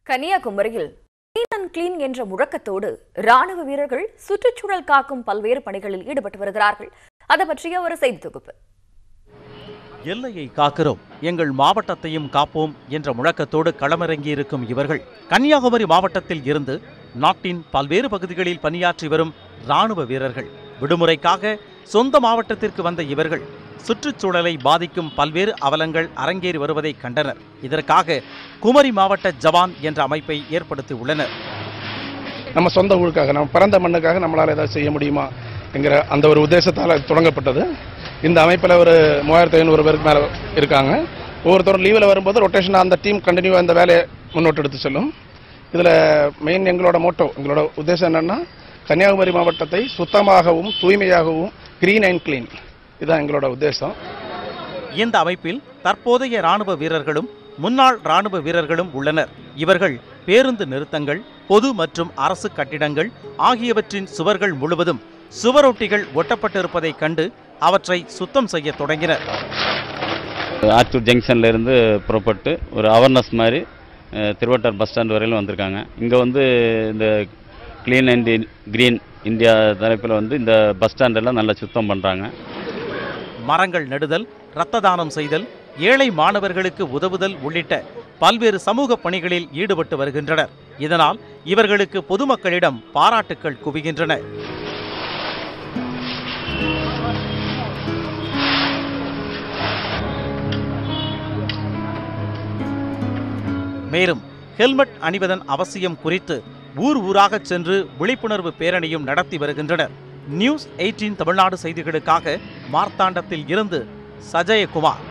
கன்னியாகுமரியில் clean and clean என்ற முழக்கத்தோடு ராணுவ வீரர்கள் சுற்றுச்சூழல் காக்கும் பல்வேறு பணிகளில் ஈடுபட்டு வருகிறார்கள் அதை பற்றிய ஒரு செய்தி தொகுப்பு எல்லையை காக்கிறோம் எங்கள் மாவட்டத்தையும் காப்போம் என்ற முழக்கத்தோடு களமிறங்கியிருக்கும் இவர்கள் கன்னியாகுமரி மாவட்டத்தில் இருந்து நாட்டின் பல்வேறு பகுதிகளில் பணியாற்றி வரும் ராணுவ வீரர்கள் விடுமுறைக்காக சொந்த மாவட்டத்திற்கு வந்த இவர்கள் சுற்றுச்சூழலை பாதிக்கும் பல்வேறு அவலங்கள் அரங்கேறி வருவதை கண்டனர் இதற்காக குமரி மாவட்ட ஜவான் என்ற அமைப்பை ஏற்படுத்தி உள்ளனர் நம்ம சொந்த ஊருக்காக நம்ம பிறந்த மண்ணுக்காக நம்மளால் ஏதாவது செய்ய முடியுமா என்கிற அந்த ஒரு உத்தேசத்தால் தொடங்கப்பட்டது இந்த அமைப்பில் ஒரு மூவாயிரத்தி ஐநூறு பேருக்கு மேலே இருக்காங்க ஒவ்வொருத்தரும் லீவில் வரும்போது ரொட்டேஷனாக அந்த டீம் கண்டினியூவாக இந்த வேலையை முன்னோட்டு எடுத்து செல்லும் இதில் மெயின் எங்களோட மோட்டோ எங்களோட உத்தேசம் என்னென்னா கன்னியாகுமரி மாவட்டத்தை சுத்தமாகவும் தூய்மையாகவும் க்ரீன் அண்ட் க்ளீன் இதுதான் எங்களோட உத்தேசம் இந்த அமைப்பில் தற்போதைய ராணுவ வீரர்களும் முன்னாள் ராணுவ வீரர்களும் உள்ளனர் இவர்கள் பேருந்து நிறுத்தங்கள் பொது மற்றும் அரசு கட்டிடங்கள் ஆகியவற்றின் சுவர்கள் முழுவதும் சுவரொட்டிகள் ஒட்டப்பட்டிருப்பதைக் கண்டு அவற்றை சுத்தம் செய்ய தொடங்கினர் ஆத்தூர் ஜங்ஷன்ல இருந்து புறப்பட்டு ஒரு அவேர்னஸ் மாதிரி அஹ், திருவட்டார் பஸ் ஸ்டாண்ட் வரையிலும் வந்திருக்காங்க இங்கே வந்து இந்த க்ளீன் அண்ட் க்ரீன் இந்தியா தலைப்பில் வந்து இந்த பஸ் ஸ்டாண்டெல்லாம் நல்லா சுத்தம் பண்ணுறாங்க மரங்கள் நடுதல் இரத்த தானம் செய்தல் ஏழை மாணவர்களுக்கு உதவுதல் உள்ளிட்ட பல்வேறு சமூக பணிகளில் ஈடுபட்டு வருகின்றனர் இதனால் இவர்களுக்கு பொதுமக்களிடம் பாராட்டுக்கள் குவிகின்றன மேலும் ஹெல்மெட் அணிவதன் அவசியம் குறித்து ஊர் ஊராகச் சென்று விழிப்புணர்வு பேரணியும் நடத்தி வருகின்றனர் நியூஸ் எயிட்டீன் தமிழ்நாடு செய்திகளுக்காக மார்த்தாண்டத்தில் இருந்து சஜயகுமார்